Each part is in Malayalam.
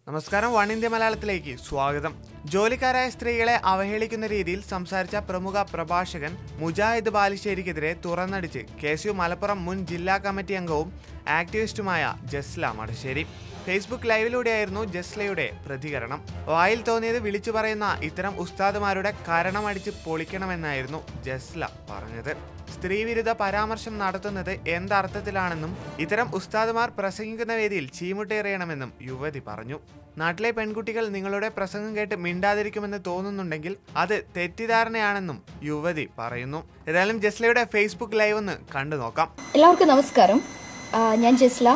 നമസ്കാരം വൺ ഇന്ത്യ മലയാളത്തിലേക്ക് സ്വാഗതം ജോലിക്കാരായ സ്ത്രീകളെ അവഹേളിക്കുന്ന രീതിയിൽ സംസാരിച്ച പ്രമുഖ പ്രഭാഷകൻ മുജാഹിദ് ബാലുശ്ശേരിക്കെതിരെ തുറന്നടിച്ച് കെ എസ് യു മലപ്പുറം മുൻ ജില്ലാ കമ്മിറ്റി അംഗവും ആക്ടിവിസ്റ്റുമായ ജസ്ല മടശ്ശേരി ഫേസ്ബുക്ക് ലൈവിലൂടെയായിരുന്നു ജസ്ലയുടെ പ്രതികരണം വായിൽ തോന്നിയത് വിളിച്ചു പറയുന്ന ഇത്തരം ഉസ്താദുമാരുടെ കരണമടിച്ച് പൊളിക്കണമെന്നായിരുന്നു ജസ്ല പറഞ്ഞത് സ്ത്രീവിരുദ്ധ പരാമർശം നടത്തുന്നത് എന്തർത്ഥത്തിലാണെന്നും ഇത്തരം ഉസ്താദുമാർ പ്രസംഗിക്കുന്ന വേദിയിൽ ചീമുട്ടേറിയണമെന്നും യുവതി പറഞ്ഞു നാട്ടിലെ പെൺകുട്ടികൾ നിങ്ങളുടെ പ്രസംഗം കേട്ട് മിണ്ടാതിരിക്കുമെന്ന് തോന്നുന്നുണ്ടെങ്കിൽ അത് തെറ്റിദ്ധാരണയാണെന്നും യുവതി പറയുന്നു ഏതായാലും ജസ്ലയുടെ ഫേസ്ബുക്ക് ലൈവ് ഒന്ന് കണ്ടു നോക്കാം എല്ലാവർക്കും നമസ്കാരം ആ, ഞാൻ ജസ്ല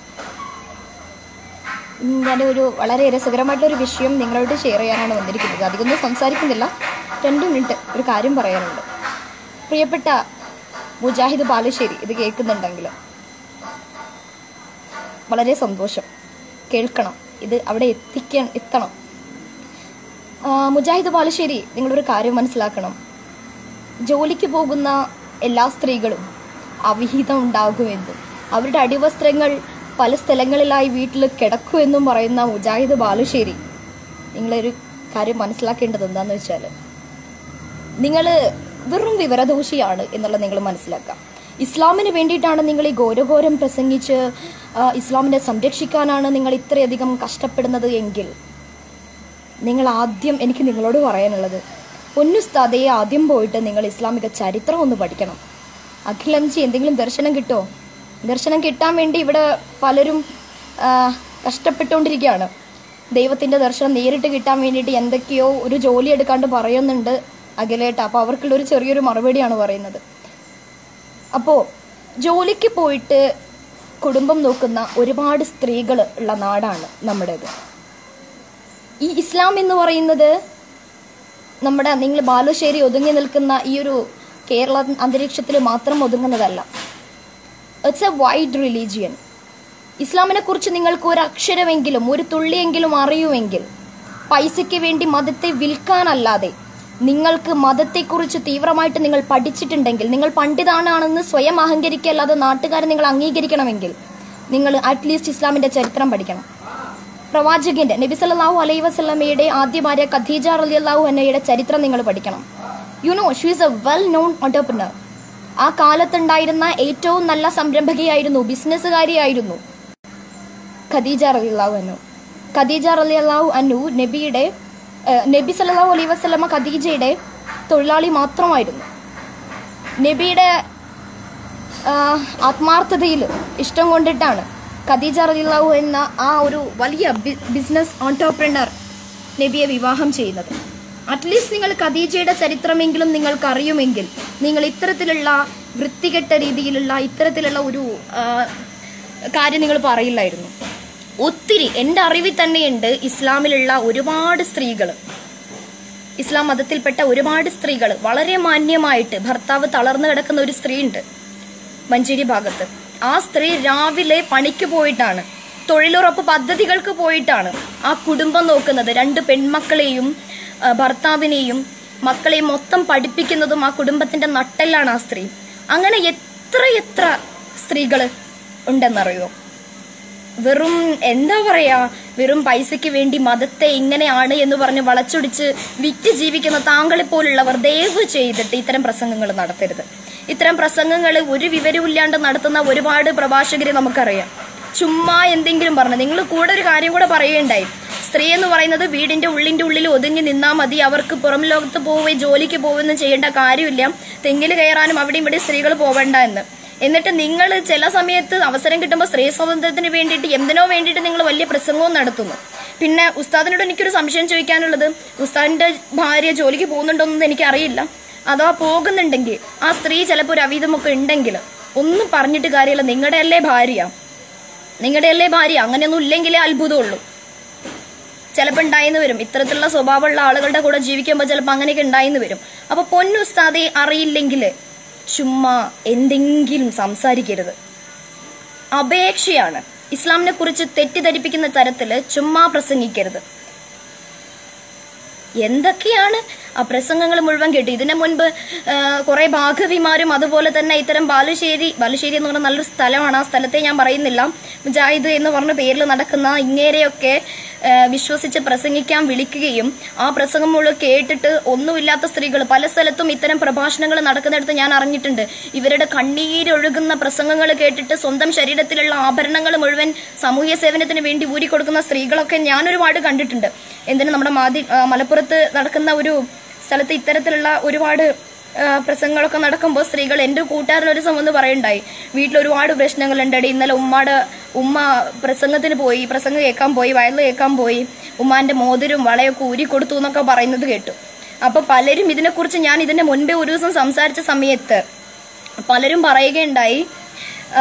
ഉം, ഞാനൊരു വളരെ രസകരമായിട്ടുള്ള ഒരു വിഷയം നിങ്ങളോട് ഷെയർ ചെയ്യാനാണ് വന്നിരിക്കുന്നത് അധികമൊന്നും സംസാരിക്കുന്നില്ല രണ്ട് മിനിറ്റ് ഒരു കാര്യം പറയാനുണ്ട് പ്രിയപ്പെട്ട മുജാഹിദ് ബാലുശ്ശേരി ഇത് കേൾക്കുന്നുണ്ടെങ്കിൽ വളരെ സന്തോഷം കേൾക്കണം ഇത് അവിടെ എത്തിക്കാൻ എത്തണം ആ, മുജാഹിദ് ബാലുശ്ശേരി നിങ്ങളൊരു കാര്യം മനസ്സിലാക്കണം ജോലിക്ക് പോകുന്ന എല്ലാ സ്ത്രീകളും അവിഹിതം ഉണ്ടാകുമെന്നും അവരുടെ അടിവസ്ത്രങ്ങൾ പല സ്ഥലങ്ങളിലായി വീട്ടിൽ കിടക്കുമെന്നും പറയുന്ന മുജാഹിദ് ബാലുശ്ശേരി നിങ്ങളൊരു കാര്യം മനസ്സിലാക്കേണ്ടത് എന്താണെന്ന് വെച്ചാൽ നിങ്ങൾ വെറും വിവരദോഷിയാണ് എന്നുള്ളത് നിങ്ങൾ മനസ്സിലാക്കാം ഇസ്ലാമിന് വേണ്ടിയിട്ടാണ് നിങ്ങൾ ഈ ഘോരഘോരം പ്രസംഗിച്ച് ആ, ഇസ്ലാമിനെ സംരക്ഷിക്കാനാണ് നിങ്ങൾ ഇത്രയധികം കഷ്ടപ്പെടുന്നത് എങ്കിൽ നിങ്ങൾ ആദ്യം എനിക്ക് നിങ്ങളോട് പറയാനുള്ളത് പൊന്നുസ്താദയെ ആദ്യം പോയിട്ട് നിങ്ങൾ ഇസ്ലാമിക ചരിത്രം ഒന്ന് പഠിക്കണം അഖിലംജി എന്തെങ്കിലും ദർശനം കിട്ടുമോ ദർശനം കിട്ടാൻ വേണ്ടി ഇവിടെ പലരും ആ, കഷ്ടപ്പെട്ടുകൊണ്ടിരിക്കുകയാണ് ദൈവത്തിൻ്റെ ദർശനം നേരിട്ട് കിട്ടാൻ വേണ്ടിയിട്ട് എന്തൊക്കെയോ ഒരു ജോലി എടുക്കാണ്ട് പറയുന്നുണ്ട് അഖിലേട്ട അപ്പോൾ അവർക്കുള്ളൊരു ചെറിയൊരു മറുപടിയാണ് പറയുന്നത് അപ്പോൾ ജോലിക്ക് പോയിട്ട് കുടുംബം നോക്കുന്ന ഒരുപാട് സ്ത്രീകൾ ഉള്ള നാടാണ് നമ്മുടേത് ഈ ഇസ്ലാം എന്ന് പറയുന്നത് നമ്മുടെ നിങ്ങൾ ബാലുശ്ശേരി ഒതുങ്ങി നിൽക്കുന്ന ഈ ഒരു കേരള അന്തരീക്ഷത്തിൽ മാത്രം ഒതുങ്ങുന്നതല്ല ഇറ്റ്സ് എ വൈഡ് റിലീജിയൻ ഇസ്ലാമിനെ കുറിച്ച് നിങ്ങൾക്ക് ഒരു അക്ഷരമെങ്കിലും ഒരു തുള്ളിയെങ്കിലും അറിയുമെങ്കിൽ പൈസയ്ക്ക് വേണ്ടി മതത്തെ വിൽക്കാനല്ലാതെ നിങ്ങൾക്ക് മതത്തെക്കുറിച്ച് തീവ്രമായിട്ട് നിങ്ങൾ പഠിച്ചിട്ടുണ്ടെങ്കിൽ നിങ്ങൾ പണ്ഡിതാണാണെന്ന് സ്വയം അഹങ്കരിക്കല്ലാതെ നാട്ടുകാരെ നിങ്ങൾ അംഗീകരിക്കണമെങ്കിൽ നിങ്ങൾ അറ്റ്ലീസ്റ്റ് ഇസ്ലാമിന്റെ ചരിത്രം പഠിക്കണം പ്രവാചകന്റെ നബി സല്ലല്ലാഹു അലൈഹി വസല്ലമയുടെ ആദ്യ ഭാര്യ ഖദീജ റളിയല്ലാഹു അൻഹയുടെ ചരിത്രം നിങ്ങൾ പഠിക്കണം you know she is a well known entrepreneur ആ കാലത്തുണ്ടായിരുന്ന ഏറ്റവും നല്ല സംരംഭകയായിരുന്നു ബിസിനസ്സുകാരിയായിരുന്നു ഖദീജ റളിയല്ലാഹു അൻഹു ഖദീജ റളിയല്ലാഹു അൻഹു നബിയുടെ ഏഹ്, നബി സല്ലല്ലാഹു അലൈഹി വസല്ലമ ഖദീജയുടെ തൊഴിലാളി മാത്രമായിരുന്നു നബിയുടെ ആഹ്, ആത്മാർത്ഥതയിൽ ഇഷ്ടം കൊണ്ടിട്ടാണ് ഖദീജ റളിയല്ലാഹു എന്ന ആ ഒരു വലിയ ബി- ബിസിനസ് ഓൺടർപ്രണർ നബിയെ വിവാഹം ചെയ്യുന്നത് അറ്റ്ലീസ്റ്റ് നിങ്ങൾ ഖദീജയുടെ ചരിത്രമെങ്കിലും നിങ്ങൾക്ക് അറിയുമെങ്കിൽ നിങ്ങൾ ഇത്തരത്തിലുള്ള വൃത്തികെട്ട രീതിയിലുള്ള ഇത്തരത്തിലുള്ള ഒരു ആഹ്, കാര്യം നിങ്ങൾ പറയില്ലായിരുന്നു ഒത്തിരി എൻ്റെ അറിവിൽ തന്നെയുണ്ട് ഇസ്ലാമിലുള്ള ഒരുപാട് സ്ത്രീകൾ ഇസ്ലാം മതത്തിൽപ്പെട്ട ഒരുപാട് സ്ത്രീകൾ വളരെ മാന്യമായിട്ട് ഭർത്താവ് തളർന്നു കിടക്കുന്ന ഒരു സ്ത്രീ ഉണ്ട് മഞ്ചേരി ഭാഗത്ത് ആ സ്ത്രീ രാവിലെ പണിക്ക് പോയിട്ടാണ് തൊഴിലുറപ്പ് പദ്ധതികൾക്ക് പോയിട്ടാണ് ആ കുടുംബം നോക്കുന്നത് രണ്ട് പെൺമക്കളെയും ആ, ഭർത്താവിനെയും മക്കളെയും മൊത്തം പഠിപ്പിക്കുന്നതും ആ കുടുംബത്തിന്റെ നട്ടെല്ലാണ് ആ സ്ത്രീ അങ്ങനെ എത്ര എത്ര സ്ത്രീകൾ ഉണ്ടെന്നറിയോ വെറും എന്താ പറയാ വെറും പൈസയ്ക്ക് വേണ്ടി മതത്തെ ഇങ്ങനെയാണ് എന്ന് പറഞ്ഞ് വളച്ചൊടിച്ച് വിറ്റ് ജീവിക്കുന്ന താങ്കളെ പോലുള്ളവർ ദയവ് ചെയ്തിട്ട് ഇത്തരം പ്രസംഗങ്ങൾ നടത്തരുത് ഇത്തരം പ്രസംഗങ്ങൾ ഒരു വിവരമില്ലാണ്ട് നടത്തുന്ന ഒരുപാട് പ്രഭാഷകരെ നമുക്കറിയാം ചുമ്മാ എന്തെങ്കിലും പറഞ്ഞു നിങ്ങൾ കൂടെ ഒരു കാര്യം കൂടെ പറയുകയുണ്ടായി സ്ത്രീ എന്ന് പറയുന്നത് വീടിന്റെ ഉള്ളിന്റെ ഉള്ളിൽ ഒതുങ്ങി നിന്നാൽ മതി അവർക്ക് പുറം ലോകത്ത് പോവുകയും ജോലിക്ക് പോവുകയും ചെയ്യേണ്ട കാര്യമില്ല തെങ്ങിൽ കയറാനും അവിടെ ഇവിടെ സ്ത്രീകൾ പോവണ്ട എന്ന് എന്നിട്ട് നിങ്ങൾ ചില സമയത്ത് അവസരം കിട്ടുമ്പോൾ സ്ത്രീ സ്വാതന്ത്ര്യത്തിന് വേണ്ടിയിട്ട് എന്തിനോ വേണ്ടിയിട്ട് നിങ്ങൾ വലിയ പ്രസംഗവും നടത്തുന്നു പിന്നെ ഉസ്താദിനോട് എനിക്കൊരു സംശയം ചോദിക്കാനുള്ളത് ഉസ്താദിന്റെ ഭാര്യ ജോലിക്ക് പോകുന്നുണ്ടോയെന്ന് എനിക്കറിയില്ല അഥവാ പോകുന്നുണ്ടെങ്കിൽ ആ സ്ത്രീ ചിലപ്പോൾ ഒരു അവീതമൊക്കെ ഉണ്ടെങ്കിൽ ഒന്നും പറഞ്ഞിട്ട് കാര്യമില്ല നിങ്ങളുടെ അല്ലേ ഭാര്യ നിങ്ങളുടെ അല്ലേ ഭാര്യ അങ്ങനെയൊന്നും ഇല്ലെങ്കിലേ അത്ഭുതമുള്ളൂ ചിലപ്പോൾ ഉണ്ടായിന്ന് വരും ഇത്തരത്തിലുള്ള സ്വഭാവമുള്ള ആളുകളുടെ കൂടെ ജീവിക്കുമ്പോൾ ചിലപ്പോൾ അങ്ങനെയൊക്കെ ഉണ്ടായിന്ന് വരും അപ്പൊ പൊന്നുസ്താദെ അറിയില്ലെങ്കിൽ ചുമ്മാ എന്തെങ്കിലും സംസാരിക്കരുത് അപേക്ഷയാണ് ഇസ്ലാമിനെ കുറിച്ച് തെറ്റിദ്ധരിപ്പിക്കുന്ന തരത്തില് ചുമ്മാ പ്രസംഗിക്കരുത് എന്തൊക്കെയാണ് ആ പ്രസംഗങ്ങൾ മുഴുവൻ കേട്ടു ഇതിനു മുൻപ് ആ, കുറെ ഭാഗവിമാരും അതുപോലെ തന്നെ ഇത്തരം ബാലുശ്ശേരി ബാലുശ്ശേരി എന്ന് പറഞ്ഞ നല്ലൊരു സ്ഥലമാണ് ആ സ്ഥലത്തെ ഞാൻ പറയുന്നില്ല മുജാഹിദ് എന്ന് പറഞ്ഞ പേരിൽ നടക്കുന്ന ഇങ്ങേരെയൊക്കെ ആ, വിശ്വസിച്ച് പ്രസംഗിക്കാൻ വിളിക്കുകയും ആ പ്രസംഗം മുഴുവൻ കേട്ടിട്ട് ഒന്നുമില്ലാത്ത സ്ത്രീകൾ പല സ്ഥലത്തും ഇത്തരം പ്രഭാഷണങ്ങൾ നടക്കുന്നിടത്ത് ഞാൻ അറിഞ്ഞിട്ടുണ്ട് ഇവരുടെ കണ്ണീരൊഴുകുന്ന പ്രസംഗങ്ങൾ കേട്ടിട്ട് സ്വന്തം ശരീരത്തിലുള്ള ആഭരണങ്ങൾ മുഴുവൻ സാമൂഹ്യ സേവനത്തിന് വേണ്ടി ഊരിക്കൊടുക്കുന്ന സ്ത്രീകളൊക്കെ ഞാൻ ഒരുപാട് കണ്ടിട്ടുണ്ട് എന്തിനും നമ്മുടെ മാതി ആ, മലപ്പുറത്ത് നടക്കുന്ന ഒരു സ്ഥലത്ത് ഇത്തരത്തിലുള്ള ഒരുപാട് ആ, പ്രസംഗങ്ങളൊക്കെ നടക്കുമ്പോൾ സ്ത്രീകൾ എൻ്റെ കൂട്ടുകാരൻ ഒരു സമയം പറയുണ്ടായി വീട്ടിൽ ഒരുപാട് പ്രശ്നങ്ങളുണ്ടടി ഇന്നലെ ഉമ്മയുടെ ഉമ്മ പ്രസംഗത്തിന് പോയി പ്രസംഗം കേൾക്കാൻ പോയി വയലിൽ കേൾക്കാൻ പോയി ഉമ്മാന്റെ മോതിരും വളയൊക്കെ ഊരി കൊടുത്തു എന്നൊക്കെ പറയുന്നത് കേട്ടു അപ്പൊ പലരും ഇതിനെക്കുറിച്ച് ഞാൻ ഇതിന്റെ മുൻപേ ഒരു ദിവസം സംസാരിച്ച സമയത്ത് പലരും പറയുകയുണ്ടായി ആ,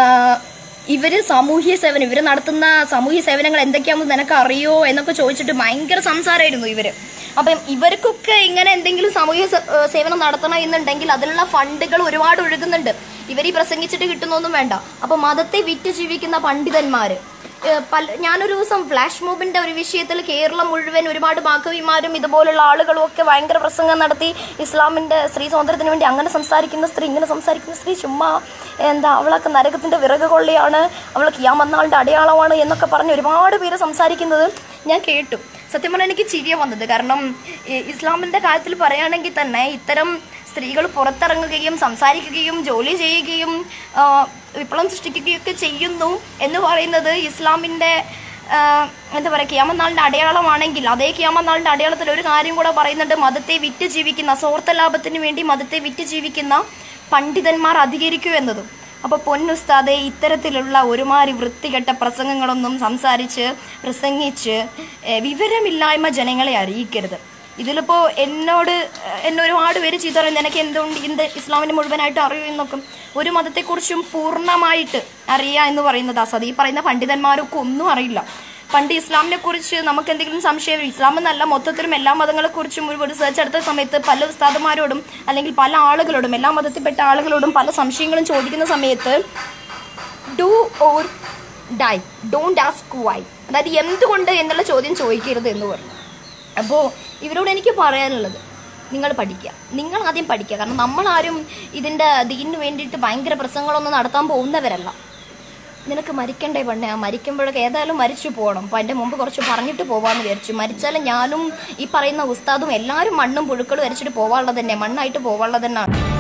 ഇവര് സാമൂഹ്യ സേവനം ഇവര് നടത്തുന്ന സാമൂഹ്യ സേവനങ്ങൾ എന്തൊക്കെയാണെന്ന് നിനക്ക് അറിയോ എന്നൊക്കെ ചോദിച്ചിട്ട് ഭയങ്കര സംസാരമായിരുന്നു ഇവര് അപ്പം ഇവർക്കൊക്കെ ഇങ്ങനെ എന്തെങ്കിലും സാമൂഹ്യ സ- ഏ, സേവനം നടത്തണം എന്നുണ്ടെങ്കിൽ അതിനുള്ള ഫണ്ടുകൾ ഒരുപാട് ഒഴുകുന്നുണ്ട് ഇവർ ഈ പ്രസംഗിച്ചിട്ട് കിട്ടുന്നൊന്നും വേണ്ട അപ്പൊ മതത്തെ വിറ്റ് ജീവിക്കുന്ന പണ്ഡിതന്മാര് ഏ, പല ഞാനൊരു ദിവസം ഫ്ലാഷ് മോബിന്റെ ഒരു വിഷയത്തിൽ കേരളം മുഴുവൻ ഒരുപാട് ഭാഗവിമാരും ഇതുപോലുള്ള ആളുകളും ഒക്കെ ഭയങ്കര പ്രസംഗം നടത്തി ഇസ്ലാമിന്റെ സ്ത്രീ സ്വാതന്ത്ര്യത്തിന് വേണ്ടി അങ്ങനെ സംസാരിക്കുന്ന സ്ത്രീ ഇങ്ങനെ സംസാരിക്കുന്ന സ്ത്രീ ചുമ്മാ എന്താ അവളൊക്കെ നരകത്തിന്റെ വിറക് കൊള്ളിയാണ് അവൾ കിയാമന്നാളിന്റെ അടയാളമാണ് എന്നൊക്കെ പറഞ്ഞ് ഒരുപാട് പേര് സംസാരിക്കുന്നത് ഞാൻ കേട്ടു സത്യം പറഞ്ഞാൽ എനിക്ക് ചിരിയ വന്നത് കാരണം ഈ ഇസ്ലാമിന്റെ കാര്യത്തിൽ പറയുകയാണെങ്കിൽ തന്നെ ഇത്തരം സ്ത്രീകൾ പുറത്തിറങ്ങുകയും സംസാരിക്കുകയും ജോലി ചെയ്യുകയും ആ, വിപ്ലവം സൃഷ്ടിക്കുകയൊക്കെ ചെയ്യുന്നു എന്ന് പറയുന്നത് ഇസ്ലാമിന്റെ ആ, എന്താ പറയുക കിയാമനാളിന്റെ അടയാളമാണെങ്കിൽ അതേ കിയാമനാളിന്റെ അടയാളത്തിൽ ഒരു കാര്യം കൂടെ പറയുന്നുണ്ട് മതത്തെ വിറ്റ് ജീവിക്കുന്ന സ്വാർത്ഥ ലാഭത്തിന് വേണ്ടി മതത്തെ വിറ്റ് ജീവിക്കുന്ന പണ്ഡിതന്മാർ അധികരിക്കൂ എന്നതും അപ്പോൾ പൊന്നുസ്താദെ ഇത്തരത്തിലുള്ള ഒരുമാതിരി വൃത്തികെട്ട പ്രസംഗങ്ങളൊന്നും സംസാരിച്ച് പ്രസംഗിച്ച് ഏഹ്, വിവരമില്ലായ്മ ജനങ്ങളെ അറിയിക്കരുത് ഇതിലിപ്പോ എന്നോട് ഏഹ്, എന്നെ ഒരുപാട് പേര് ചീത്ത പറയുന്നത് എനിക്ക് എന്തുകൊണ്ട് ഇന്ത് ഇസ്ലാമിനെ മുഴുവനായിട്ട് അറിയൂ എന്നൊക്കെ ഒരു മതത്തെക്കുറിച്ചും പൂർണ്ണമായിട്ട് അറിയുക എന്ന് പറയുന്നത് അസത് ഈ പറയുന്ന പണ്ഡിതന്മാരൊക്കെ ഒന്നും അറിയില്ല പണ്ട് ഇസ്ലാമിനെ കുറിച്ച് നമുക്ക് എന്തെങ്കിലും സംശയം ഇസ്ലാം എന്നല്ല മൊത്തത്തിലും എല്ലാ മതങ്ങളെ കുറിച്ചും ഒരു റിസർച്ച് എടുത്ത സമയത്ത് പല ഉസ്താദന്മാരോടും അല്ലെങ്കിൽ പല ആളുകളോടും എല്ലാ മതത്തിൽപ്പെട്ട ആളുകളോടും പല സംശയങ്ങളും ചോദിക്കുന്ന സമയത്ത് do or die don't ask why അതായത് എന്തുകൊണ്ട് എന്നുള്ള ചോദ്യം ചോദിക്കരുത് എന്ന് പറഞ്ഞു അപ്പോൾ ഇവരോട് എനിക്ക് പറയാനുള്ളത് നിങ്ങൾ പഠിക്കുക നിങ്ങൾ ആദ്യം പഠിക്കുക കാരണം നമ്മളാരും ഇതിൻ്റെ ദീനിന് വേണ്ടിയിട്ട് ഭയങ്കര പ്രസംഗങ്ങളൊന്നും നടത്താൻ പോകുന്നവരല്ല നിനക്ക് മരിക്കണ്ടേ പെണ്ണെ ആ മരിക്കുമ്പോഴൊക്കെ ഏതായാലും മരിച്ചു പോകണം അപ്പോൾ അതിൻ്റെ മുമ്പ് കുറച്ച് പറഞ്ഞിട്ട് പോവാന്ന് വിചാരിച്ചു മരിച്ചാലും ഞാനും ഈ പറയുന്ന ഉസ്താദും എല്ലാവരും മണ്ണും പുഴുക്കളും വരച്ചിട്ട് പോവാനുള്ളത് തന്നെ മണ്ണായിട്ട് പോവാനുള്ളത് തന്നെയാണ്